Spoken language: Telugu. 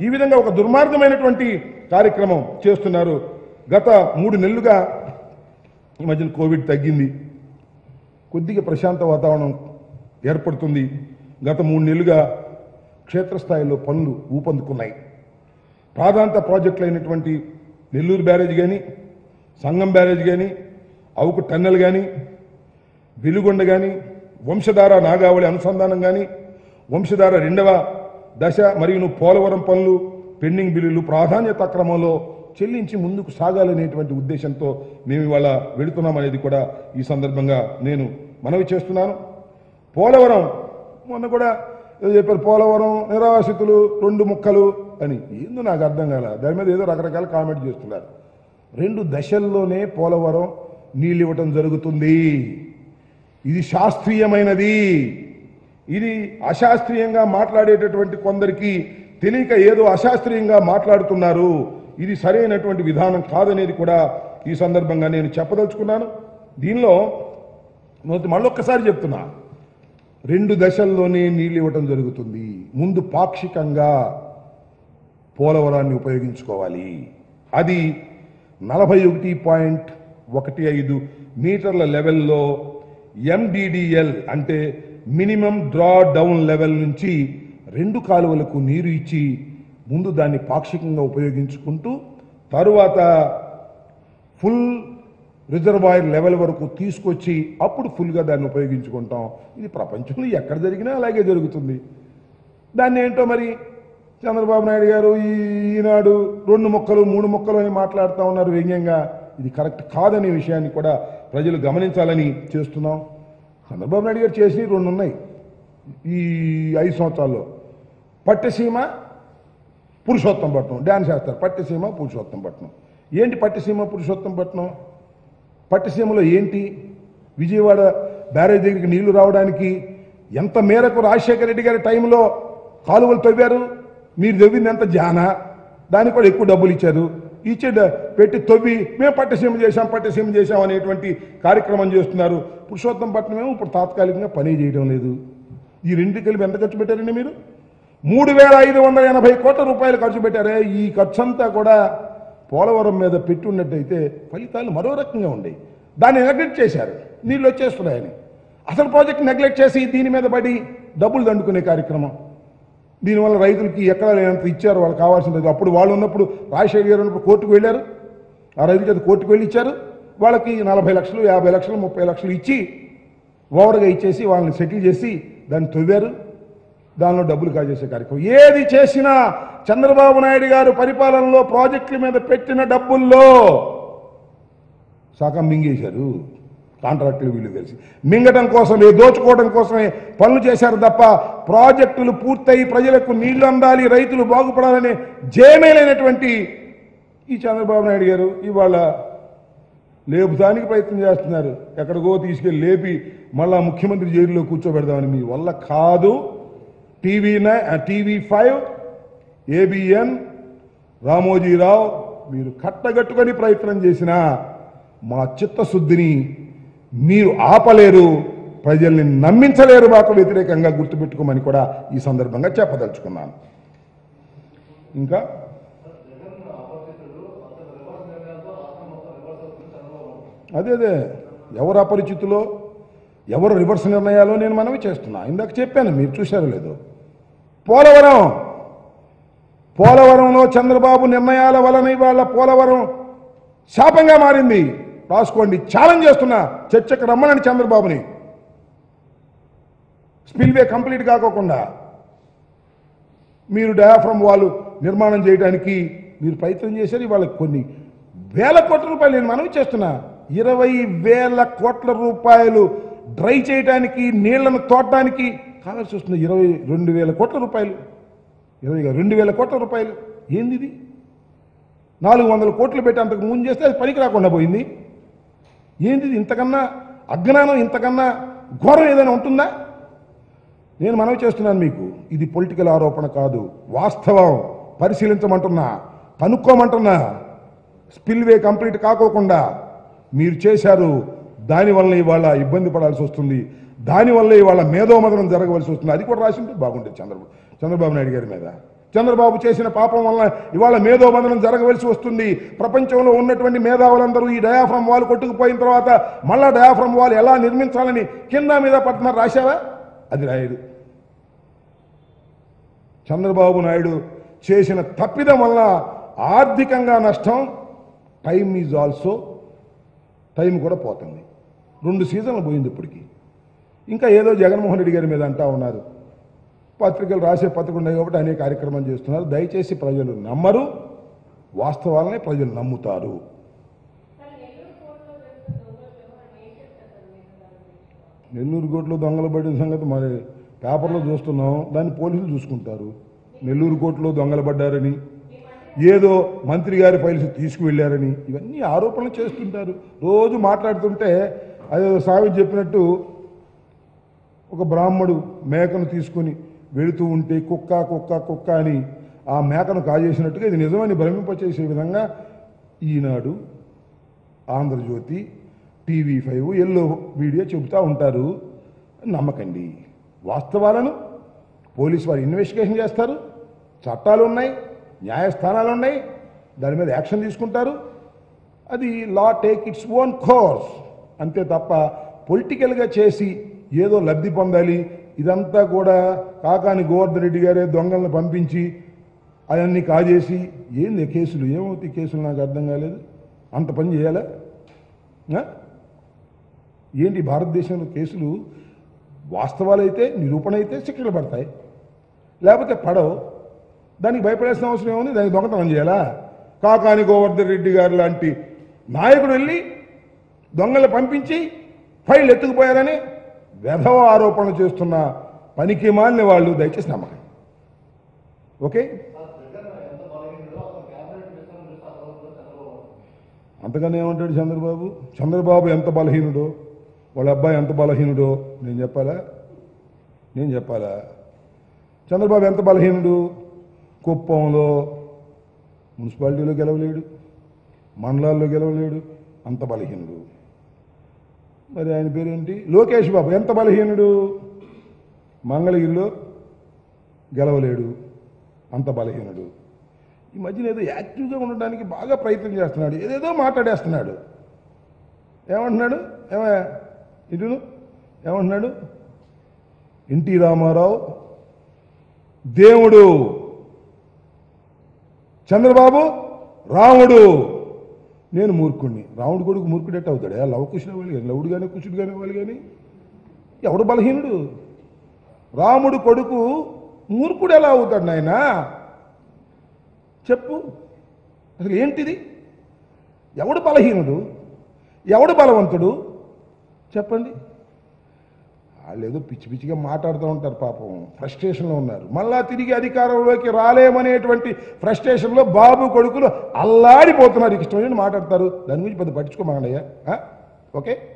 ఈ విధంగా ఒక దుర్మార్గమైనటువంటి కార్యక్రమం చేస్తున్నారు గత మూడు నెలలుగా ఈ మధ్యన కోవిడ్ తగ్గింది కొద్దిగా ప్రశాంత వాతావరణం ఏర్పడుతుంది గత మూడు నెలలుగా క్షేత్రస్థాయిలో పనులు ఊపందుకున్నాయి ప్రాధాన్యత ప్రాజెక్టులు అయినటువంటి నెల్లూరు బ్యారేజ్ కానీ సంగం బ్యారేజ్ కానీ అవుకు టన్నెల్ కానీ వెలుగొండ కానీ వంశధార నాగావళి అనుసంధానం కానీ వంశధార రెండవ దశ మరియు పోలవరం పనులు పెండింగ్ బిల్లులు ప్రాధాన్యత క్రమంలో చెల్లించి ముందుకు సాగాలనేటువంటి ఉద్దేశంతో మేము ఇవాళ వెళుతున్నాం అనేది కూడా ఈ సందర్భంగా నేను మనవి చేస్తున్నాను పోలవరం మొన్న కూడా ఏదో చెప్పారు పోలవరం నిరాశ్రితులు రెండు ముక్కలు అని ఏందో నాకు అర్థం కాల దాని మీద ఏదో రకరకాల కామెంట్ చేస్తున్నారు రెండు దశల్లోనే పోలవరం నీళ్ళు ఇవ్వటం జరుగుతుంది ఇది శాస్త్రీయమైనది ఇది అశాస్త్రీయంగా మాట్లాడేటటువంటి కొందరికి తెలియక ఏదో అశాస్త్రీయంగా మాట్లాడుతున్నారు ఇది సరైనటువంటి విధానం కాదనేది కూడా ఈ సందర్భంగా నేను చెప్పదలుచుకున్నాను దీనిలో మొదటి మళ్ళొక్కసారి చెప్తున్నా రెండు దశల్లోనే నీళ్ళు ఇవ్వటం జరుగుతుంది ముందు పాక్షికంగా పోలవరాన్ని ఉపయోగించుకోవాలి అది నలభై ఒకటి పాయింట్ ఒకటి ఐదు మీటర్ల లెవెల్లో ఎండిడిఎల్ అంటే మినిమం డ్రా డౌన్ లెవెల్ నుంచి రెండు కాలువలకు నీరు ఇచ్చి ముందు దాన్ని పాక్షికంగా ఉపయోగించుకుంటూ తరువాత ఫుల్ రిజర్వాయర్ లెవెల్ వరకు తీసుకొచ్చి అప్పుడు ఫుల్గా దాన్ని ఉపయోగించుకుంటాం ఇది ప్రపంచంలో ఎక్కడ జరిగినా అలాగే జరుగుతుంది దాన్ని ఏంటో మరి చంద్రబాబు నాయుడు గారు ఈ- ఈనాడు రెండు మొక్కలు మూడు మొక్కలు అని మాట్లాడుతూ ఉన్నారు వ్యంగ్యంగా ఇది కరెక్ట్ కాదనే విషయాన్ని కూడా ప్రజలు గమనించాలని చేస్తున్నాం చంద్రబాబు నాయుడు గారు చేసినవి రెండు ఉన్నాయి ఈ ఐదు సంవత్సరాల్లో పట్టసీమ పురుషోత్తం పట్నం డ్యాన్స్ చేస్తారు పట్టసీమ పురుషోత్తం పట్నం ఏంటి పట్టసీమ పురుషోత్తం పట్నం పట్టసీమలో ఏంటి విజయవాడ బ్యారేజ్ దగ్గరికి నీళ్లు రావడానికి ఎంత మేరకు రాజశేఖర రెడ్డి గారి టైంలో కాలువలు తవ్వారు మీరు తవ్వింది ఎంత జానా దానికి కూడా ఎక్కువ డబ్బులు ఇచ్చారు ఇచ్చే డ- పెట్టి తవ్వి మేము పట్టసీమ చేశాం పట్టసీమ చేశాం అనేటువంటి కార్యక్రమం చేస్తున్నారు పురుషోత్తం పట్నం ఏమో ఇప్పుడు తాత్కాలికంగా పని చేయడం లేదు ఈ రెండు కలిపి ఎంత ఖర్చు పెట్టారండి మీరు మూడు వేల ఐదు వందల ఎనభై కోట్ల రూపాయలు ఖర్చు పెట్టారే ఈ ఖర్చు అంతా కూడా పోలవరం మీద పెట్టి ఉన్నట్టయితే ఫలితాలు మరో రకంగా ఉండేవి దాన్ని నెగ్లెక్ట్ చేశారు నీళ్ళు వచ్చేస్తున్నాయని అసలు ప్రాజెక్ట్ నెగ్లెక్ట్ చేసి దీని మీద పడి డబ్బులు దండుకునే కార్యక్రమం దీనివల్ల రైతులకి ఎక్కడ లేనంత ఇచ్చారు వాళ్ళకి కావాల్సింది అప్పుడు వాళ్ళు ఉన్నప్పుడు రాజశేఖర్ గారు ఉన్నప్పుడు కోర్టుకు వెళ్ళారు ఆ రైతుకి అది కోర్టుకు వెళ్ళి ఇచ్చారు వాళ్ళకి నలభై లక్షలు యాభై లక్షలు ముప్పై లక్షలు ఇచ్చి ఓవర్గా ఇచ్చేసి వాళ్ళని సెటిల్ చేసి దాన్ని తవ్వారు దానిలో డబ్బులు కాజేసే కార్యక్రమం ఏది చేసినా చంద్రబాబు నాయుడు గారు పరిపాలనలో ప్రాజెక్టుల మీద పెట్టిన డబ్బుల్లో సగం మింగేశారు కాంట్రాక్టులు వీళ్ళు కలిసి మింగటం కోసమే దోచుకోవడం కోసమే పనులు చేశారు తప్ప ప్రాజెక్టులు పూర్తయి ప్రజలకు నీళ్లు అందాలి రైతులు బాగుపడాలనే జయమేలైనటువంటి ఈ చంద్రబాబు నాయుడు గారు ఇవాళ లేపుదానికి ప్రయత్నం చేస్తున్నారు ఎక్కడికో తీసుకెళ్ళి లేపి మళ్ళా ముఖ్యమంత్రి జైలులో కూర్చోబెడదామని మీ వల్ల కాదు టీవీ నై టీవీ ఫైవ్ ఏబిఎన్ రామోజీరావు మీరు కట్టగట్టుకొని ప్రయత్నం చేసినా మా చిత్తశుద్ధిని మీరు ఆపలేరు ప్రజల్ని నమ్మించలేరు మాకు వ్యతిరేకంగా గుర్తుపెట్టుకోమని కూడా ఈ సందర్భంగా చెప్పదలుచుకున్నాను ఇంకా అదే అదే ఎవరు అపరిచితులో ఎవరు రివర్స్ నిర్ణయాలో నేను మనవి చేస్తున్నా ఇందాక చెప్పాను మీరు చూశారో లేదో పోలవరం పోలవరంలో చంద్రబాబు నిర్ణయాల వలన ఇవాళ పోలవరం శాపంగా మారింది రాసుకోండి ఛాలెంజ్ చేస్తున్నా చర్చకు రమ్మనండి చంద్రబాబుని స్పిల్వే కంప్లీట్ కాకోకుండా మీరు డయాఫ్రమ్ వాళ్ళు నిర్మాణం చేయడానికి మీరు ప్రయత్నం చేశారు ఇవాళ కొన్ని వేల కోట్ల రూపాయలు నేను మనవి చేస్తున్నా ఇరవై వేల కోట్ల రూపాయలు డ్రై చేయడానికి నీళ్లను తోడడానికి కావాల్సి వస్తుంది ఇరవై రెండు వేల కోట్ల రూపాయలు ఇరవై కాదు, రెండు వేల కోట్ల రూపాయలు ఏంది ఇది నాలుగు వందల కోట్లు పెట్టి అంతకు ముందు చేస్తే అది పనికి రాకుండా పోయింది ఏంది ఇది? ఇంతకన్నా అజ్ఞానం ఇంతకన్నా ఘోరం ఏదైనా ఉంటుందా నేను మనవి చేస్తున్నాను మీకు ఇది పొలిటికల్ ఆరోపణ కాదు వాస్తవం పరిశీలించమంటున్నా కనుక్కోమంటున్నా స్పిల్వే కంప్లీట్ కాకోకుండా మీరు చేశారు దానివల్ల ఇవాళ ఇబ్బంది పడాల్సి వస్తుంది దానివల్ల ఇవాళ మేధోమదనం జరగవలసి వస్తుంది అది కూడా రాసి ఉంటే బాగుండేది చంద్రబాబు చంద్రబాబు నాయుడు గారి మీద చంద్రబాబు చేసిన పాపం వల్ల ఇవాళ మేధోబంధనం జరగవలసి వస్తుంది ప్రపంచంలో ఉన్నటువంటి మేధావులందరూ ఈ డయాఫ్రమ్ వాల్ కొట్టుకుపోయిన తర్వాత మళ్ళా డయాఫ్రమ్ వాల్ ఎలా నిర్మించాలని కింద మీద పడుతున్నారు రాశావా అది రాయడు చంద్రబాబు నాయుడు చేసిన తప్పిదం వల్ల ఆర్థికంగా నష్టం టైం ఈజ్ ఆల్సో టైం కూడా పోతుంది రెండు సీజన్లు పోయింది ఇప్పటికి ఇంకా ఏదో జగన్మోహన్ రెడ్డి గారి మీద అంటా ఉన్నారు పత్రికలు రాసే పత్రికలు ఉన్నాయి కాబట్టి అనేక కార్యక్రమాలు చేస్తున్నారు దయచేసి ప్రజలు నమ్మరు వాస్తవాలనే ప్రజలు నమ్ముతారు నెల్లూరు కోట్లో దొంగలు పడిన సంగతి మరి పేపర్లో చూస్తున్నాం దాన్ని పోలీసులు చూసుకుంటారు నెల్లూరు కోట్లో దొంగలు పడ్డారని ఏదో మంత్రి గారి ఫైల్స్ తీసుకువెళ్ళారని ఇవన్నీ ఆరోపణలు చేస్తుంటారు రోజు మాట్లాడుతుంటే అదే సావి చెప్పినట్టు ఒక బ్రాహ్మడు మేకను తీసుకొని వెళుతూ ఉంటే కుక్క కుక్క కుక్క అని ఆ మేకను కాజేసినట్టుగా ఇది నిజమని భ్రమింపచేసే విధంగా Eenadu Andhrajyothy TV five yellow media చెబుతూ ఉంటారు నమ్మకండి వాస్తవాలను పోలీసు వారు ఇన్వెస్టిగేషన్ చేస్తారు చట్టాలు ఉన్నాయి న్యాయస్థానాలు ఉన్నాయి దాని మీద యాక్షన్ తీసుకుంటారు అది law take its own course అంతే తప్ప పొలిటికల్గా చేసి ఏదో లబ్ధి పొందాలి ఇదంతా కూడా కాకాని గోవర్ధన్ రెడ్డి గారే దొంగలను పంపించి అవన్నీ కాజేసి ఏంది కేసులు ఏమవుతాయి కేసులు నాకు అర్థం కాలేదు అంత పని చేయాలా ఆ? ఏంటి భారతదేశంలో కేసులు వాస్తవాలైతే నిరూపణ అయితే శిక్షలు పడతాయి లేకపోతే పడవు దానికి భయపడాల్సిన అవసరం ఏముంది దానికి దొంగతనం చేయాలా కాకాని గోవర్ధన్ రెడ్డి గారు లాంటి నాయకుడు వెళ్ళి దొంగలు పంపించి ఫైల్ ఎత్తుకుపోయారని వెధవ ఆరోపణలు చేస్తున్న పనికి మాలిన వాళ్ళు దయచేసి నమ్మకం ఓకే అంతకన్నా ఏమంటాడు చంద్రబాబు చంద్రబాబు ఎంత బలహీనుడో వాళ్ళ అబ్బాయి ఎంత బలహీనుడో నేను చెప్పాలా నేను చెప్పాలా చంద్రబాబు ఎంత బలహీనుడు కుప్పంలో మున్సిపాలిటీలో గెలవలేడు మండలాల్లో గెలవలేడు అంత బలహీనుడు మరి ఆయన పేరేంటి లోకేష్ బాబు ఎంత బలహీనుడు మంగళగిరిలో గెలవలేడు అంత బలహీనుడు ఈ మధ్యన ఏదో యాక్టివ్గా ఉండడానికి బాగా ప్రయత్నం చేస్తున్నాడు ఏదేదో మాట్లాడేస్తున్నాడు ఏమంటున్నాడు ఏమో ఇటును ఏమంటున్నాడు ఎన్టీ రామారావు దేవుడు చంద్రబాబు రాముడు నేను మూర్ఖుడిని రాముడు కొడుకు మూర్ఖుడు ఎట్ట అవుతాడు లవకుశుడు వాళ్ళు కానీ లవుడు కానీ కుషుడు కానీ వాళ్ళు కానీ ఎవడు బలహీనుడు రాముడు కొడుకు మూర్ఖుడు ఎలా అవుతాడు నాయన చెప్పు అసలు ఏంటిది ఎవడు బలహీనుడు ఎవడు బలవంతుడు చెప్పండి వాళ్ళు ఏదో పిచ్చి పిచ్చిగా మాట్లాడుతూ ఉంటారు పాపం ఫ్రస్ట్రేషన్లో ఉన్నారు మళ్ళా తిరిగి అధికారంలోకి రాలేమనేటువంటి ఫ్రస్ట్రేషన్లో బాబు కొడుకులు అల్లాడిపోతున్నారు ఇక ఇష్టం వచ్చినట్టు మాట్లాడతారు దాని గురించి పెద్ద పట్టించుకోమాగండి ఓకే